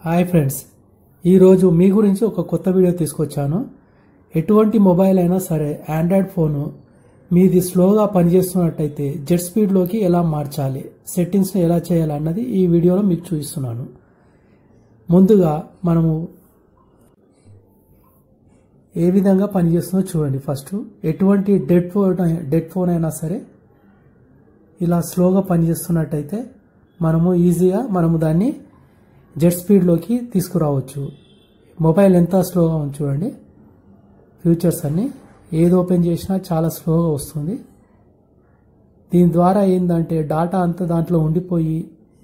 hi friends ఈరోజు మీ గురించి ఒక కొత్త వీడియో తీసుకొచ్చాను ఎటువంటి మొబైల్ అయినా సరే ఆండ్రాయిడ్ ఫోను మీది స్లోగా పనిచేస్తున్నట్టయితే జెట్ స్పీడ్లోకి ఎలా మార్చాలి సెట్టింగ్స్ని ఎలా చేయాలి అన్నది ఈ వీడియోలో మీకు చూపిస్తున్నాను ముందుగా మనము ఏ విధంగా పనిచేస్తుందో చూడండి ఫస్ట్ ఎటువంటి డెడ్ ఫోన్ డెడ్ ఫోన్ అయినా సరే ఇలా స్లోగా పనిచేస్తున్నట్టయితే మనము ఈజీగా మనము దాన్ని జెట్ స్పీడ్లోకి తీసుకురావచ్చు మొబైల్ ఎంత స్లోగా ఉంది చూడండి ఫ్యూచర్స్ అన్నీ ఏది ఓపెన్ చేసినా చాలా స్లోగా వస్తుంది దీని ద్వారా ఏంటంటే డాటా అంతా దాంట్లో ఉండిపోయి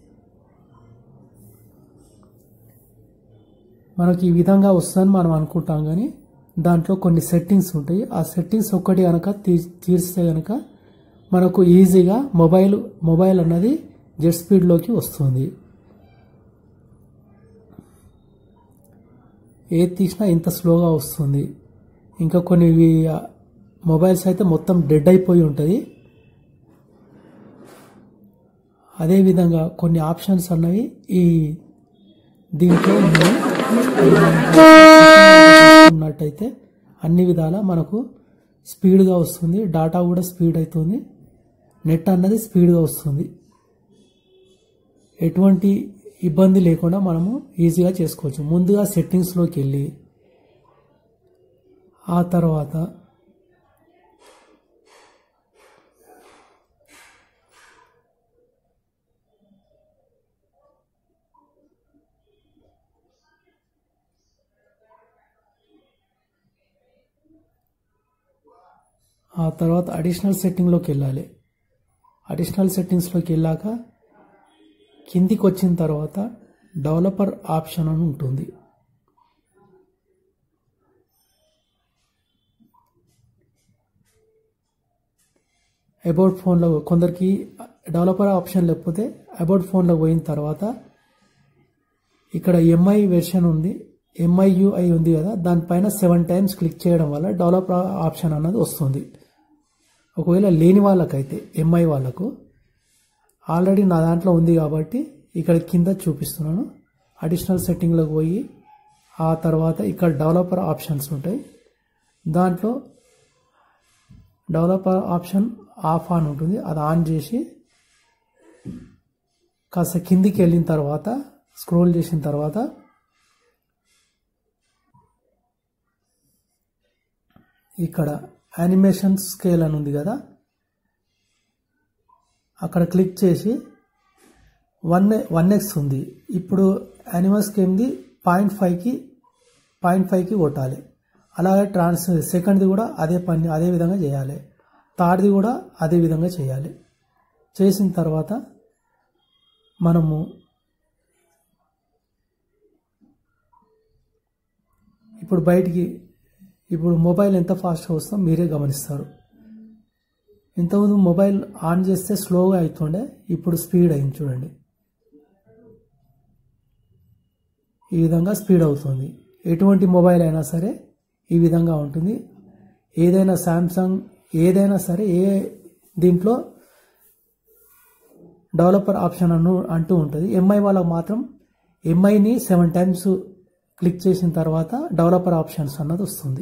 మనకి ఈ విధంగా వస్తుందని మనం అనుకుంటాం కానీ దాంట్లో కొన్ని సెట్టింగ్స్ ఉంటాయి ఆ సెట్టింగ్స్ ఒక్కటి కనుక తీ తీరిస్తే కనుక మనకు ఈజీగా మొబైల్ మొబైల్ అన్నది జెట్ స్పీడ్లోకి వస్తుంది ఏది తీసినా ఇంత స్లోగా వస్తుంది ఇంకా కొన్ని వి- మొబైల్స్ అయితే మొత్తం డెడ్ అయిపోయి ఉంటుంది అదేవిధంగా కొన్ని ఆప్షన్స్ అన్నవి ఈ దీంట్లో ఉన్నాయి ఉన్నట్టయితే అన్ని విధాల మనకు స్పీడ్గా వస్తుంది డాటా కూడా స్పీడ్ అవుతుంది నెట్ అన్నది స్పీడ్గా వస్తుంది ఎటువంటి ఇబ్బంది లేకుండా మనము ఈజీగా చేసుకోవచ్చు ముందుగా సెట్టింగ్స్లోకి వెళ్ళి ఆ తర్వాత ఆ తర్వాత అడిషనల్ సెట్టింగ్లోకి వెళ్ళాలి అడిషనల్ సెట్టింగ్స్లోకి వెళ్ళాక కిందికి వచ్చిన తర్వాత డెవలపర్ ఆప్షన్ అని ఉంటుంది అబౌట్ ఫోన్లో కొందరికి డెవలపర్ ఆప్షన్ లేకపోతే అబౌట్ ఫోన్లో పోయిన తర్వాత ఇక్కడ ఎంఐ వెర్షన్ ఉంది ఎంఐయుఐ ఉంది కదా దానిపైన సెవెన్ టైమ్స్ క్లిక్ చేయడం వల్ల డెవలపర్ ఆప్షన్ అన్నది వస్తుంది ఒకవేళ లేని వాళ్ళకైతే ఎంఐ వాళ్ళకు ఆల్రెడీ నా దాంట్లో ఉంది కాబట్టి ఇక్కడ కింద చూపిస్తున్నాను అడిషనల్ సెట్టింగ్లోకి పోయి ఆ తర్వాత ఇక్కడ డెవలపర్ ఆప్షన్స్ ఉంటాయి దాంట్లో డెవలపర్ ఆప్షన్ ఆఫ్ ఆన్ ఉంటుంది అది ఆన్ చేసి కాస్త కిందికి వెళ్ళిన తర్వాత స్క్రోల్ చేసిన తర్వాత ఇక్కడ యానిమేషన్ స్కేల్ అని ఉంది కదా అక్కడ క్లిక్ చేసి వన్ వన్ ఎక్స్ ఉంది ఇప్పుడు యానిమల్ స్కేమ్ది పాయింట్ ఫైవ్కి పాయింట్ ఫైవ్కి కొట్టాలి అలాగే ట్రాన్స్ సెకండ్ది కూడా అదే పని అదే విధంగా చేయాలి థర్డ్ది కూడా అదే విధంగా చేయాలి చేసిన తర్వాత మనము ఇప్పుడు బయటికి ఇప్పుడు మొబైల్ ఎంత ఫాస్ట్గా వస్తుందో మీరే గమనిస్తారు ఇంతకుముందు మొబైల్ ఆన్ చేస్తే స్లోగా అవుతుండే ఇప్పుడు స్పీడ్ అయింది చూడండి ఈ విధంగా స్పీడ్ అవుతుంది ఎటువంటి మొబైల్ అయినా సరే ఈ విధంగా ఉంటుంది ఏదైనా శాంసంగ్ ఏదైనా సరే ఏ దీంట్లో డెవలపర్ ఆప్షన్ అను అంటూ ఉంటుంది ఎంఐ వాళ్ళకు మాత్రం ఎంఐని సెవెన్ టైమ్స్ క్లిక్ చేసిన తర్వాత డెవలపర్ ఆప్షన్స్ అన్నది వస్తుంది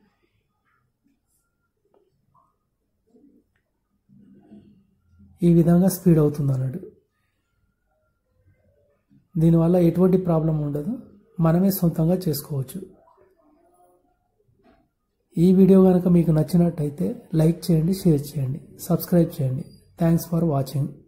ఈ విధంగా స్పీడ్ అవుతుంది అన్నట్టు దీనివల్ల ఎటువంటి ప్రాబ్లం ఉండదు మనమే సొంతంగా చేసుకోవచ్చు ఈ వీడియో కనుక మీకు నచ్చినట్టయితే లైక్ చేయండి షేర్ చేయండి సబ్స్క్రైబ్ చేయండి థ్యాంక్స్ ఫర్ వాచింగ్